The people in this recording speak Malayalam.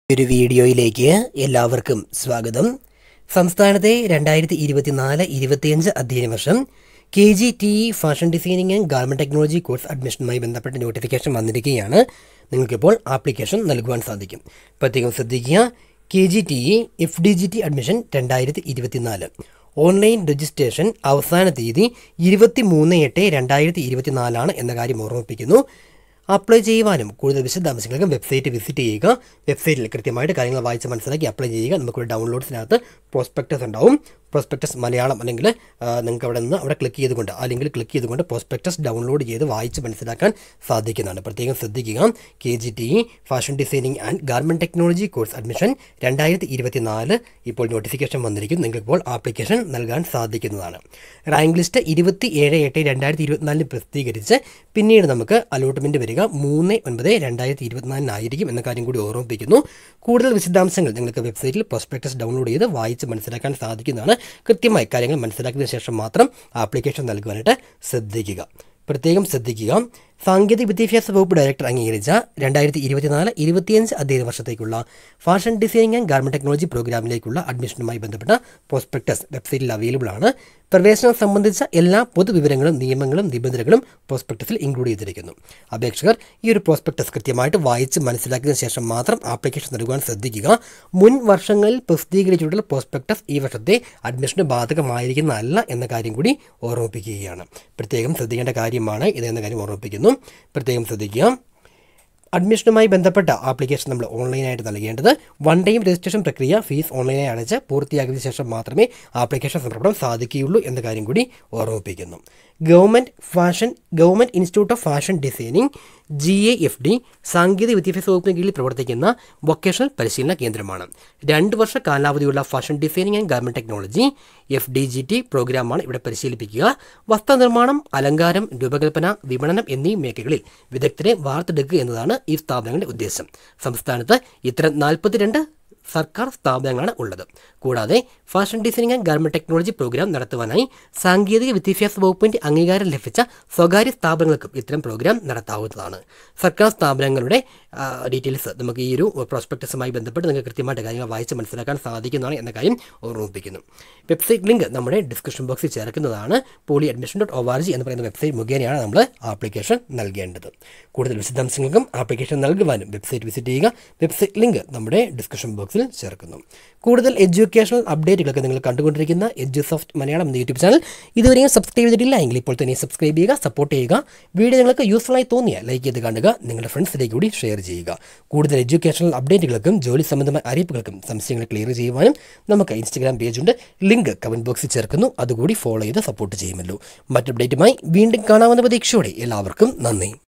ഒരു വീഡിയോയിലേക്ക് എല്ലാവർക്കും സ്വാഗതം സംസ്ഥാനത്തെ രണ്ടായിരത്തി ഇരുപത്തിനാല് ഇരുപത്തിയഞ്ച് അധ്യയന വർഷം K G T E fashion designing and garment technology course അഡ്മിഷനുമായി ബന്ധപ്പെട്ട നോട്ടിഫിക്കേഷൻ വന്നിരിക്കുകയാണ് നിങ്ങൾക്കിപ്പോൾ ആപ്ലിക്കേഷൻ നൽകുവാൻ സാധിക്കും പ്രത്യേകം ശ്രദ്ധിക്കുക K G T E F D G T admission രണ്ടായിരത്തി ഇരുപത്തിനാല് ഓൺലൈൻ രജിസ്ട്രേഷൻ അവസാന തീയതി ഇരുപത്തി മൂന്ന് എട്ട് രണ്ടായിരത്തി ഇരുപത്തിനാലാണ് എന്ന കാര്യം ഓർമ്മിപ്പിക്കുന്നു അപ്ലൈ ചെയ്യുവാനും കൂടുതൽ വിശദാംശങ്ങൾക്ക് വെബ്സൈറ്റ് വിസിറ്റ് ചെയ്യുക വെബ്സൈറ്റിൽ കൃത്യമായിട്ട് കാര്യങ്ങൾ വായിച്ച് മനസ്സിലാക്കി അപ്ലൈ ചെയ്യുക നമുക്കൊരു ഡൗൺലോഡ്സിനകത്ത് പ്രോസ്പെക്ടസ് ഉണ്ടാവും പ്രോസ്പെക്ടസ് മലയാളം അല്ലെങ്കിൽ ആ, നിങ്ങൾക്ക് അവിടെ നിന്ന് അവിടെ ക്ലിക്ക് ചെയ്തുകൊണ്ട് ആ ലിങ്കിൽ ക്ലിക്ക് ചെയ്തുകൊണ്ട് പ്രോസ്പെക്ടസ് ഡൗൺലോഡ് ചെയ്ത് വായിച്ച് മനസ്സിലാക്കാൻ സാധിക്കുന്നതാണ് പ്രത്യേകം ശ്രദ്ധിക്കുക K G T E fashion designing and garment technology course admission രണ്ടായിരത്തി ഇരുപത്തിനാല് ഇപ്പോൾ നോട്ടിഫിക്കേഷൻ വന്നിരിക്കും നിങ്ങൾക്ക് ഇപ്പോൾ ആപ്ലിക്കേഷൻ നൽകാൻ സാധിക്കുന്നതാണ് റാങ്ക് ലിസ്റ്റ് ഇരുപത്തി ഏഴ് എട്ട് രണ്ടായിരത്തി ഇരുപത്തിനാലിന് പ്രസിദ്ധീകരിച്ച് പിന്നീട് നമുക്ക് അലോട്ട്മെൻറ്റ് വരിക മൂന്ന് ഒൻപത് രണ്ടായിരത്തി ഇരുപത്തിനാലിനായിരിക്കും എന്ന കാര്യം കൂടി ഓർമ്മിപ്പിക്കുന്നു കൂടുതൽ വിശദാംശങ്ങൾ നിങ്ങൾക്ക് വെബ്സൈറ്റിൽ പ്രോസ്പെക്ടസ് ഡൗൺലോഡ് ചെയ്ത് വായിച്ച് മനസ്സിലാക്കാൻ സാധിക്കുന്നതാണ് കൃത്യമായി കാര്യങ്ങൾ മനസ്സിലാക്കിയതിനു ശേഷം മാത്രം ആപ്ലിക്കേഷൻ നൽകുവാനായിട്ട് ശ്രദ്ധിക്കുക പ്രത്യേകം ശ്രദ്ധിക്കുക സാങ്കേതിക വിദ്യാഭ്യാസ വകുപ്പ് ഡയറക്ടർ അംഗീകരിച്ച രണ്ടായിരത്തി ഇരുപത്തിനാല് ഇരുപത്തിയഞ്ച് അധ്യയന വർഷത്തേക്കുള്ള fashion designing and garment technology പ്രോഗ്രാമിലേക്കുള്ള അഡ്മിഷനുമായി ബന്ധപ്പെട്ട പ്രോസ്പെക്ടസ് വെബ്സൈറ്റിൽ അവൈലബിൾ ആണ് പ്രവേശനം സംബന്ധിച്ച എല്ലാ പൊതുവിവരങ്ങളും നിയമങ്ങളും നിബന്ധനകളും പ്രോസ്പെക്ടസിൽ ഇൻക്ലൂഡ് ചെയ്തിരിക്കുന്നു അപേക്ഷകർ ഈ ഒരു പ്രോസ്പെക്ടസ് കൃത്യമായിട്ട് വായിച്ച് മനസ്സിലാക്കിയതിനു ശേഷം മാത്രം ആപ്ലിക്കേഷൻ നൽകുവാൻ ശ്രദ്ധിക്കുക മുൻ വർഷങ്ങളിൽ പ്രസിദ്ധീകരിച്ചിട്ടുള്ള പ്രോസ്പെക്ടസ് ഈ വർഷത്തെ അഡ്മിഷന് ബാധകമായിരിക്കുന്നതല്ല എന്ന കാര്യം കൂടി ഓർമ്മിപ്പിക്കുകയാണ് പ്രത്യേകം ശ്രദ്ധിക്കേണ്ട കാര്യമാണ് ഇതെന്ന കാര്യം ഓർമ്മിപ്പിക്കുന്നു പ്രത്യേകം ശ്രദ്ധിക്കുക അഡ്മിഷനുമായി ബന്ധപ്പെട്ട ആപ്ലിക്കേഷൻ നമ്മൾ ഓൺലൈനായിട്ട് നൽകേണ്ടത് വൺ ടൈം രജിസ്ട്രേഷൻ പ്രക്രിയ ഫീസ് ഓൺലൈനായി അടച്ച് പൂർത്തിയാക്കിയതിനു ശേഷം മാത്രമേ ആപ്ലിക്കേഷൻ സമർപ്പണം സാധിക്കുകയുള്ളൂ എന്ന കാര്യം കൂടി ഓർമ്മിപ്പിക്കുന്നു government fashion government institute of fashion designing G A F D സാങ്കേതിക വിദ്യാഭ്യാസ വകുപ്പിന് കീഴിൽ പ്രവർത്തിക്കുന്ന വൊക്കേഷണൽ പരിശീലന കേന്ദ്രമാണ് രണ്ട് വർഷ കാലാവധിയുള്ള fashion designing and garment technology F D G T പ്രോഗ്രാമാണ് ഇവിടെ പരിശീലിപ്പിക്കുക വസ്ത്രനിർമ്മാണം അലങ്കാരം രൂപകൽപ്പന വിപണനം എന്നീ മേഖലകളിൽ വിദഗ്ധരെ വാർത്തെടുക്കുക എന്നതാണ് ഈ സ്ഥാപനങ്ങളുടെ ഉദ്ദേശം സംസ്ഥാനത്ത് ഇത്തരം നാൽപ്പത്തിരണ്ട് സർക്കാർ സ്ഥാപനങ്ങളാണ് ഉള്ളത് കൂടാതെ fashion designing and garment technology program നടത്തുവാനായി സാങ്കേതിക വിദ്യാഭ്യാസ വകുപ്പിന്റെ അംഗീകാരം ലഭിച്ച സ്വകാര്യ സ്ഥാപനങ്ങൾക്കും ഇത്തരം പ്രോഗ്രാം നടത്താവുന്നതാണ് സർക്കാർ സ്ഥാപനങ്ങളുടെ ഡീറ്റെയിൽസ് നമുക്ക് ഈ ഒരു പ്രോസ്പെക്ടസുമായി ബന്ധപ്പെട്ട് നിങ്ങൾക്ക് കൃത്യമായിട്ട് കാര്യങ്ങൾ വായിച്ച് മനസ്സിലാക്കാൻ സാധിക്കുന്നതാണ് എന്ന കാര്യം ഓർമ്മിപ്പിക്കുന്നു വെബ്സൈറ്റ് ലിങ്ക് നമ്മുടെ ഡിസ്ക്രിപ്ഷൻ ബോക്സിൽ ചേർക്കുന്നതാണ് poly admission dot O R G എന്ന് പറയുന്ന വെബ്സൈറ്റ് മുഖേനയാണ് നമ്മൾ ആപ്ലിക്കേഷൻ നൽകേണ്ടത് കൂടുതൽ വിശദാംശങ്ങൾക്കും ആപ്ലിക്കേഷൻ നൽകുവാനും വെബ്സൈറ്റ് വിസിറ്റ് ചെയ്യുക വെബ്സൈറ്റ് ലിങ്ക് നമ്മുടെ ഡിസ്ക്രിപ്ഷൻ ബോക്സിൽ ചേർക്കുന്നു കൂടുതൽ എഡ്യൂക്കേഷണൽ അപ്ഡേറ്റുകളൊക്കെ നിങ്ങൾ കണ്ടുകൊണ്ടിരിക്കുന്ന എഡ്യൂസോഫ്റ്റ് മലയാളം എന്ന യൂട്യൂബ് ചാനൽ ഇതുവരെയും സബ്സ്ക്രൈബ് ചെയ്തിട്ടില്ല എങ്കിൽ ഇപ്പോൾ തന്നെ സബ്സ്ക്രൈബ് ചെയ്യുക സപ്പോർട്ട് ചെയ്യുക വീഡിയോ നിങ്ങൾക്ക് യൂസ്ഫുൾ ആയി തോന്നിയാൽ ലൈക്ക് ചെയ്ത് കാണുക നിങ്ങളുടെ ഫ്രണ്ട്സിലേക്ക് കൂടി ഷെയർ ചെയ്യുക കൂടുതൽ എഡ്യൂക്കേഷണൽ അപ്ഡേറ്റുകൾക്കും ജോലി സംബന്ധമായ അറിയിപ്പുകൾക്കും സംശയങ്ങൾ ക്ലിയർ ചെയ്യുവാനും നമുക്ക് ഇൻസ്റ്റഗ്രാം പേജുണ്ട് ലിങ്ക് കമൻറ്റ് ബോക്സിൽ ചേർക്കുന്നു അതുകൂടി ഫോളോ ചെയ്ത് സപ്പോർട്ട് ചെയ്യുമല്ലോ മറ്റു അപ്ഡേറ്റുമായി വീണ്ടും കാണാമെന്ന പ്രതീക്ഷയോടെ എല്ലാവർക്കും നന്ദി